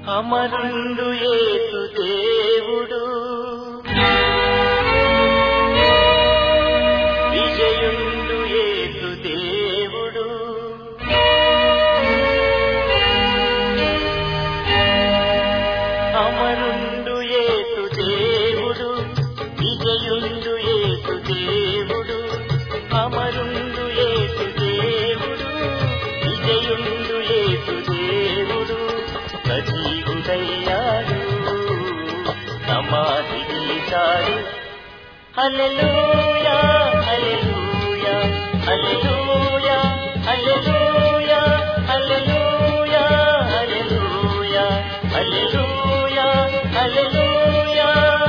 అమరుండు ఏసు దేవుడు విజయుండు ఏసు దేవుడు అమరుండు ఏసు దేవుడు విజయుండు ఏసు దేవుడు అమరుండు ఏసు దేవుడు విజయుండు ఏసు దేవుడు సజీవుడయ్యాడు సమాధి తీశాడు హల్లెలూయా హల్లెలూయా హల్లెలూయా హల్లెలూయా హల్లెలూయా హల్లెలూయా హల్లెలూయా హల్లెలూయా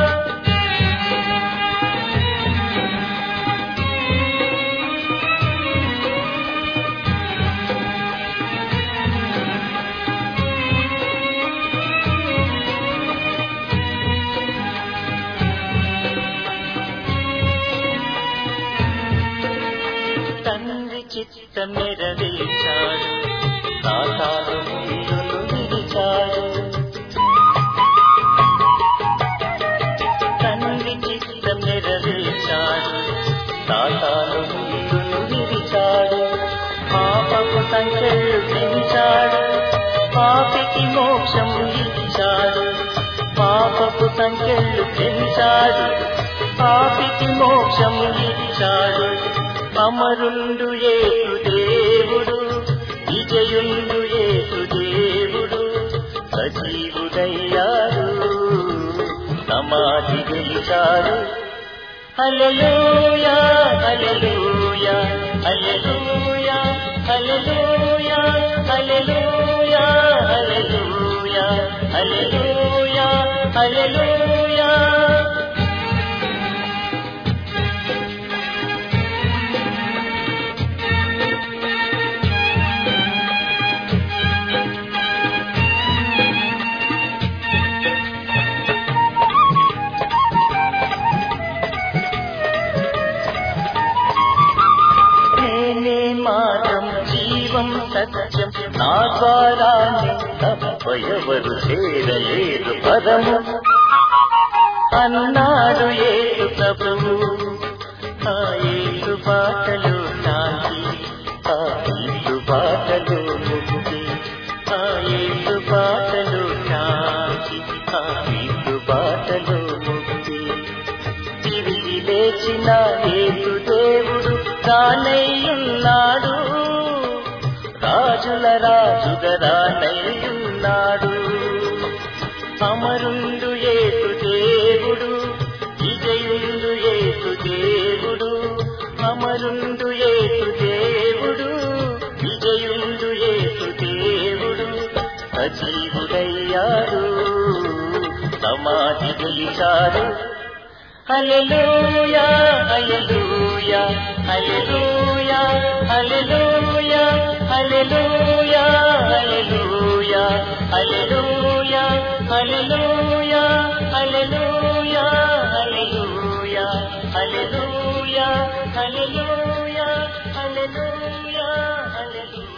తండ్రి చిత్త నెరవేర్చాడు సాతాను ముందును విడిచాడు తండ్రి చిత్త నెరవేర్చాడు సాతాను ముందును విడిచాడు పాపపు సంఖ్యలు పెంచాడు పాపికి మోక్షము ఇచ్చాడు పాపపు సంఖ్యలు పెంచాడు పాపికి మోక్షము ఇచ్చాడు అమరుండు ఏసు దేవుడు విజయుండు ఏసు దేవుడు సజీవుడయ్యాడు సమాధి గెలిచాడు హల్లెలూయా హల్లెలూయా హల్లెలూయా హల్లెలూయా హల్లెలూయా హల్లెలూయా హల్లెలూయా హల్లెలూయా నేనే మార్గం జీవం సత్యం నా ద్వారానే తప్ప ఎవరు చేరలేదు పదము అన్నాడు ఏసు ప్రభువు ఆ ఏసు బాటలు శాంతి ఆ ఏసు బాటలు ముక్తి ఆ ఏసు బాటలు శాంతి ఆ ఏసు బాటలు ముక్తి తిరిగి లేచిన ఏసు దేవుడు తానయ్యున్నాడు రాజుల రాజుగా రానయ్యున్నాడు అమరుండు ఏసు దేవుడు విజయుండు ఏసు దేవుడు అమరుండు ఏసు దేవుడు విజయుండు ఏసు దేవుడు సజీవుడయ్యాడు సమాధి గెలిచాడు హల్లెలూయా హల్లెలూయా హల్లెలూయా హల్లెలూయా హల్లెలూయా హల్లెలూయా హల్లెలూయా హల్లెలూయా హల్లెలూయా హల్లెలూయా హల్లెలూయా హల్లెలూయా హల్లెలూయా హల్లెలూయా